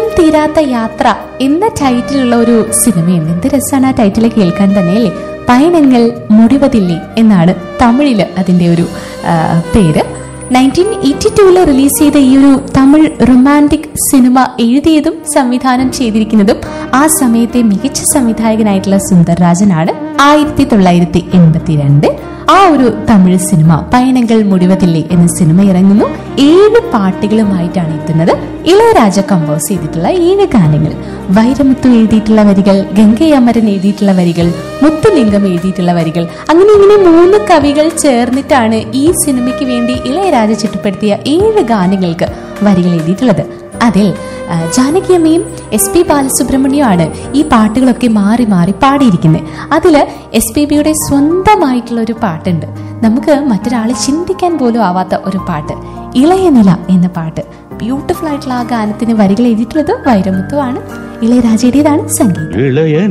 തീരാത്ത യാത്ര എന്ന ടൈറ്റിലുള്ള ഒരു സിനിമയുണ്ട് എന്ത് രസമാണ് ആ ടൈറ്റിൽ കേൾക്കാൻ തന്നെ അല്ലേ പയനങ്ങൾ മുടിവതില്ലേ എന്നാണ് തമിഴില് അതിന്റെ ഒരു ആ, പേര് നയൻറ്റീൻ എയ്റ്റി ടൂവില് റിലീസ് ചെയ്ത ഈ ഒരു തമിഴ് റൊമാൻറ്റിക് സിനിമ എഴുതിയതും സംവിധാനം ചെയ്തിരിക്കുന്നതും ആ സമയത്തെ മികച്ച സംവിധായകനായിട്ടുള്ള സുന്ദർരാജനാണ് ആയിരത്തി തൊള്ളായിരത്തി എൺപത്തിരണ്ട് ആ ഒരു തമിഴ് സിനിമ പയണങ്ങൾ മുടിവതില്ലേ എന്ന സിനിമ ഇറങ്ങുന്നു ഏഴ് പാട്ടുകളുമായിട്ടാണ് എത്തുന്നത് ഇളയരാജ കമ്പോസ് ചെയ്തിട്ടുള്ള ഏഴ് ഗാനങ്ങൾ വൈരമുത്തു എഴുതിയിട്ടുള്ള വരികൾ ഗംഗയമരൻ എഴുതിയിട്ടുള്ള വരികൾ മുത്തുലിംഗം എഴുതിയിട്ടുള്ള വരികൾ അങ്ങനെ ഇങ്ങനെ മൂന്ന് കവികൾ ചേർന്നിട്ടാണ് ഈ സിനിമയ്ക്ക് വേണ്ടി ഇളയരാജ ചിട്ടപ്പെടുത്തിയ ഏഴ് ഗാനങ്ങൾക്ക് വരികൾ എഴുതിയിട്ടുള്ളത് അതിൽ ആ, ജാനകിയമ്മയും എസ് പി ബാലസുബ്രഹ്മണ്യമാണ് ഈ പാട്ടുകളൊക്കെ മാറി മാറി പാടിയിരിക്കുന്നത് അതില് എസ് പി ബിയുടെ സ്വന്തമായിട്ടുള്ള ഒരു പാട്ടുണ്ട് നമുക്ക് മറ്റൊരാളെ ചിന്തിക്കാൻ പോലും ആവാത്ത ഒരു പാട്ട് ഇളയനില എന്ന പാട്ട് ബ്യൂട്ടിഫുൾ ആയിട്ടുള്ള ആ ഗാനത്തിന് വരികൾ എഴുതിയിട്ടുള്ളത് വൈരമുത്തുവാണ് ഇളയരാജയുടേതാണ് സംഗീതം ഇളയ